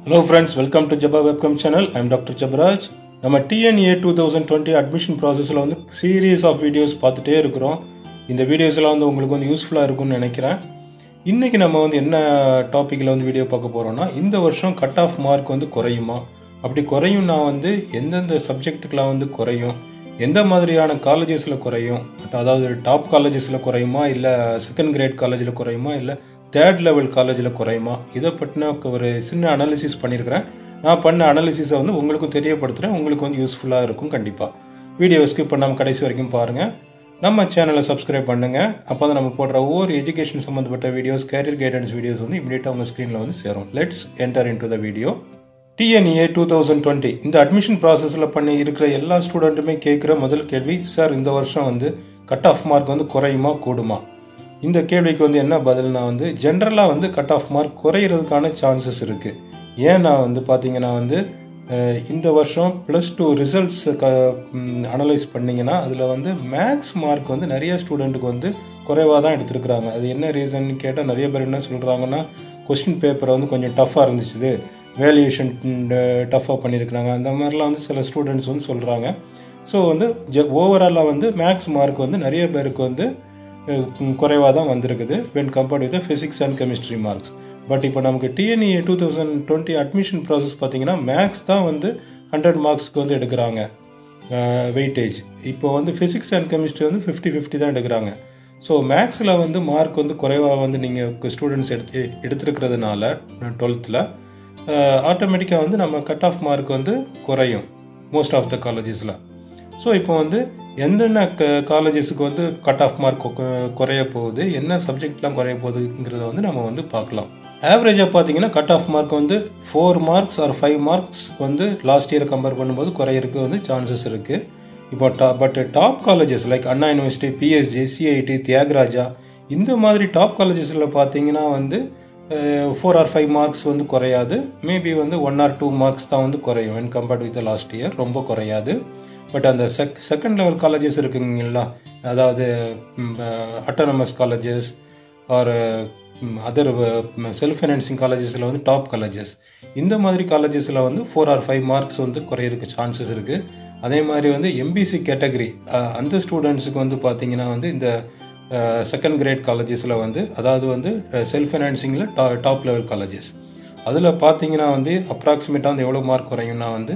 hello friends welcome to Jaba webcam channel I'm doctor Jabaraj நம்ம TNEA two thousand twenty admission ப்ராசஸில் வந்து series of videos பார்த்துட்டே இருக்கிறோம் இந்த வீடியோஸ்லாம் வந்து உங்களுக்கு வந்து யூஸ்ஃபுல்லாக இருக்கும்னு நினைக்கிறேன் இன்றைக்கி நம்ம வந்து என்ன டாப்பிக்கில் வந்து வீடியோ பார்க்க போகிறோம்னா இந்த வருஷம் கட் ஆஃப் மார்க் வந்து குறையுமா அப்படி குறையும்னா வந்து எந்தெந்த சப்ஜெக்ட்டுக்கெலாம் வந்து குறையும் எந்த மாதிரியான காலேஜஸில் குறையும் அதாவது டாப் காலேஜஸில் குறையுமா இல்லை செகண்ட் கிரேட் காலேஜில் குறையுமா இல்லை தேர்ட் லெவல் காலேஜில் குறையுமா இதை பற்றின ஒரு சின்ன அனாலிசிஸ் பண்ணியிருக்கிறேன் நான் பண்ண அனாலிசிஸை வந்து உங்களுக்கும் தெரியப்படுத்துகிறேன் உங்களுக்கு வந்து யூஸ்ஃபுல்லாக இருக்கும் கண்டிப்பாக வீடியோ ஸ்கிப் பண்ணாமல் கடைசி வரைக்கும் பாருங்கள் நம்ம சேனலை சப்ஸ்கிரைப் பண்ணுங்கள் அப்போ தான் நம்ம போடுற ஒவ்வொரு எஜுகேஷன் சம்மந்தப்பட்ட வீடியோஸ் கேரியர் கைடன்ஸ் வீடியோஸ் வந்து இமீடியட்டாக உங்கள் ஸ்க்ரீனில் வந்து சேரும் let's enter into the video TNEA two thousand twenty இந்த அட்மிஷன் ப்ராசஸில் பண்ணி இருக்கிற எல்லா ஸ்டூடெண்ட்டுமே கேட்குற முதல் கேள்வி சார் இந்த வருஷம் வந்து கட் ஆஃப் மார்க் வந்து குறையுமா கூடுமா இந்த கேள்விக்கு வந்து என்ன பதில்னா வந்து ஜென்ரலாக வந்து கட் ஆஃப் மார்க் குறையிறதுக்கான சான்சஸ் இருக்குது ஏன்னா வந்து பார்த்தீங்கன்னா வந்து இந்த வருஷம் ப்ளஸ் டூ ரிசல்ட்ஸ் க அனலைஸ் பண்ணிங்கன்னா அதில் வந்து மேக்ஸ் மார்க் வந்து நிறைய ஸ்டூடெண்ட்டுக்கு வந்து குறைவாக தான் எடுத்திருக்கிறாங்க அது என்ன ரீசன் கேட்டால் நிறைய பேர் என்ன சொல்கிறாங்கன்னா கொஸ்டின் பேப்பரை வந்து கொஞ்சம் டஃப்பாக இருந்துச்சு வேல்யூஷன் டஃப்பாக பண்ணியிருக்கிறாங்க அந்த மாதிரிலாம் வந்து சில ஸ்டூடெண்ட்ஸ் வந்து சொல்கிறாங்க ஸோ வந்து ஜ ஓவராலாக வந்து மேக்ஸ் மார்க் வந்து நிறைய பேருக்கு வந்து குறைவாக தான் வந்திருக்குது when compared with physics and chemistry marks but இப்போ நமக்கு TNEA two thousand twenty admission process பார்த்தீங்கன்னா மேக்ஸ் தான் வந்து ஹண்ட்ரட் மார்க்ஸ்க்கு வந்து எடுக்கிறாங்க வெயிட்டேஜ் இப்போ வந்து ஃபிசிக்ஸ் அண்ட் கெமிஸ்ட்ரி வந்து ஃபிஃப்டி ஃபிஃப்டி தான் எடுக்கிறாங்க ஸோ மேக்ஸில் வந்து மார்க் வந்து குறைவாக வந்து நீங்கள் ஸ்டூடெண்ட்ஸ் எடுத்து எடுத்துருக்கிறதுனால டுவெல்த்தில் ஆட்டோமேட்டிக்காக வந்து நம்ம கட் ஆஃப் மார்க் வந்து குறையும் மோஸ்ட் ஆஃப் த காலேஜஸில் ஸோ இப்போ வந்து என்னென்ன க காலேஜஸுக்கு வந்து கட் ஆஃப் மார்க் குறைய போகுது என்ன சப்ஜெக்ட்லாம் குறைய போகுதுங்கிறத வந்து நம்ம வந்து பார்க்கலாம் ஆவரேஜாக பார்த்தீங்கன்னா கட் ஆஃப் மார்க் வந்து four marks or five marks வந்து லாஸ்ட் இயர் கம்பேர் பண்ணும்போது குறையிறதுக்கு வந்து சான்சஸ் இருக்குது இப்போ டா but top colleges like Anna university PSG CIT Thiagaraja இந்த மாதிரி டாப் காலேஜஸில் பார்த்தீங்கன்னா வந்து ஃபோர் ஆர் ஃபைவ் மார்க்ஸ் வந்து குறையாது மேபி வந்து ஒன் ஆர் டூ மார்க்ஸ் தான் வந்து குறையும் when compared with last year ரொம்ப குறையாது பட் அந்த செக் செகண்ட் லெவல் காலேஜஸ் இருக்குங்களா அதாவது autonomous colleges or other self financing காலேஜஸில் வந்து டாப் காலேஜஸ் இந்த மாதிரி காலேஜஸில் வந்து ஃபோர் ஆர் ஃபைவ் மார்க்ஸ் வந்து குறையிறதுக்கு சான்சஸ் இருக்குது அதே மாதிரி வந்து எம்பிசி கேட்டகரி அந்த ஸ்டூடெண்ட்ஸுக்கு வந்து பார்த்தீங்கன்னா வந்து இந்த செகண்ட் கிரேட் காலேஜஸில் வந்து அதாவது வந்து செல்ஃப் ஃபைனான்சிங்கில் டா டாப் லெவல் காலேஜஸ் அதில் பார்த்தீங்கன்னா வந்து அப்ராக்சிமேட்டாக வந்து எவ்வளோ மார்க் குறையும்னா வந்து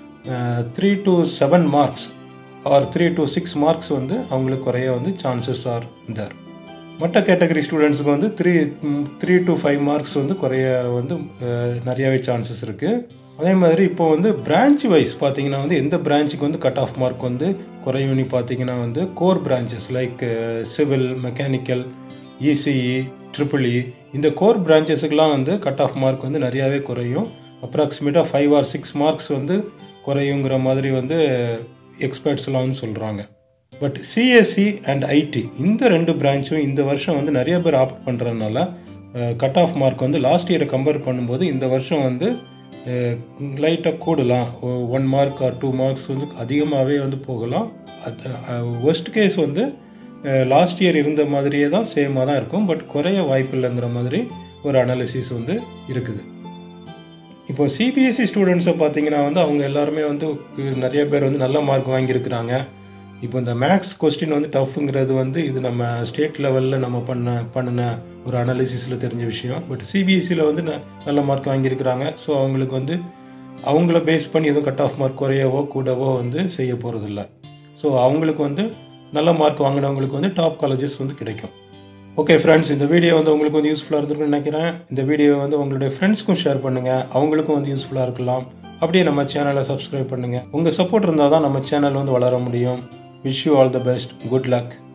three to seven marks or three to six marks வந்து அவங்களுக்கு குறைய வந்து சான்சஸ் ஆர் தர் மற்ற கேட்டகரி ஸ்டூடெண்ட்ஸுக்கு வந்து three three to five marks வந்து குறைய வந்து நிறையாவே சான்சஸ் இருக்குது அதே மாதிரி இப்போ வந்து பிரான்ச் வைஸ் பார்த்தீங்கன்னா வந்து எந்த பிரான்ச்சுக்கு வந்து கட் ஆஃப் மார்க் வந்து குறையும்னு பார்த்தீங்கன்னா வந்து core branches like civil mechanical ECE triple E இந்த கோர் பிரான்ச்சஸுக்கெலாம் வந்து கட் ஆஃப் மார்க் வந்து நிறையாவே குறையும் அப்ராக்சிமேட்டாக ஃபைவ் ஆர் சிக்ஸ் மார்க்ஸ் வந்து குறையுங்கிற மாதிரி வந்து எக்ஸ்பர்ட்ஸ்லாம் வந்து சொல்கிறாங்க பட் சிஎஸ்சி அண்ட் ஐடி இந்த ரெண்டு பிரான்ச்சும் இந்த வருஷம் வந்து நிறைய பேர் ஆப்ட் பண்ணுறதுனால கட் ஆஃப் மார்க் வந்து லாஸ்ட் இயரை கம்பேர் பண்ணும்போது இந்த வருஷம் வந்து லைட்டாக கூடலாம் one mark or two marks வந்து அதிகமாகவே வந்து போகலாம் ஒஸ்ட் கேஸ் வந்து லாஸ்ட் இயர் இருந்த மாதிரியே தான் சேமாக தான் இருக்கும் பட் குறைய வாய்ப்பு இல்லைங்கிற மாதிரி ஒரு அனாலிசிஸ் வந்து இருக்குது இப்போ சிபிஎஸ்சி ஸ்டூடெண்ட்ஸை பார்த்தீங்கன்னா வந்து அவங்க எல்லாருமே வந்து நிறைய பேர் வந்து நல்ல மார்க் வாங்கியிருக்கிறாங்க இப்போ இந்த மேக்ஸ் கொஸ்டின் வந்து டஃப்ங்கிறது வந்து இது நம்ம ஸ்டேட் லெவலில் நம்ம பண்ண பண்ணின ஒரு அனாலிசிஸில் தெரிஞ்ச விஷயம் பட் சிபிஎஸ்சியில் வந்து நல்ல மார்க் வாங்கியிருக்கிறாங்க ஸோ அவங்களுக்கு வந்து அவங்கள பேஸ் பண்ணி எதுவும் கட் ஆஃப் மார்க் குறையவோ கூடவோ வந்து செய்ய போகிறதில்ல ஸோ அவங்களுக்கு வந்து நல்ல மார்க் வாங்கினவங்களுக்கு வந்து டாப் காலேஜஸ் வந்து கிடைக்கும் ஓகே ஃப்ரெண்ட்ஸ் இந்த வீடியோ வந்து உங்களுக்கு வந்து யூஸ்ஃபுல்லாக இருந்திருக்குன்னு நினைக்கிறேன் இந்த வீடியோ வந்து உங்களுடைய ஃப்ரெண்ட்ஸ்க்கும் ஷேர் பண்ணுங்கள் அவங்களுக்கும் வந்து யூஸ்ஃபுல்லாக இருக்கலாம் அப்படியே நம்ம சேனலை சப்ஸ்கிரைப் பண்ணுங்கள் உங்கள் சப்போர்ட் இருந்தால் தான் நம்ம சேனல் வந்து வளர முடியும் wish you all the best good luck